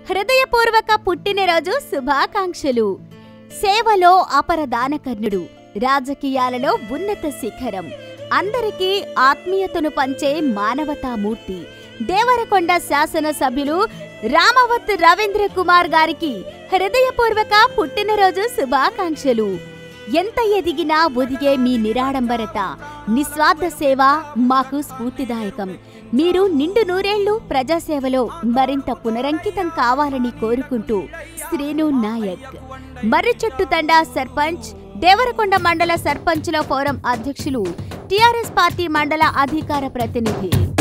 హృదయపూర్వక పుట్టినరోజు శుభాకాంక్షలు సేవలో అపరదానకర్ణుడు రాజకీయాలలో ఉన్నత శిఖరం అందరికీ ఆత్మీయతను పంచే మానవతామూర్తి దేవరకొండ శాసనసభ్యులు రామవత్ రవీంద్ర కుమార్ గారికి హృదయపూర్వక పుట్టినరోజు శుభాకాంక్షలు ఎంత ఎదిగినా ఒదిగే మీ నిరాడంబరత నిస్వార్థ సేవ మాకు స్ఫూర్తిదాయకం మీరు నిండు నూరేళ్లు ప్రజాసేవలో మరింత పునరంకితం కావాలని కోరుకుంటూ శ్రీను నాయక్ మర్రిచెట్టు తండా సర్పంచ్ దేవరకొండ మండల సర్పంచుల ఫోరం అధ్యక్షులు టిఆర్ఎస్ పార్టీ మండల అధికార ప్రతినిధి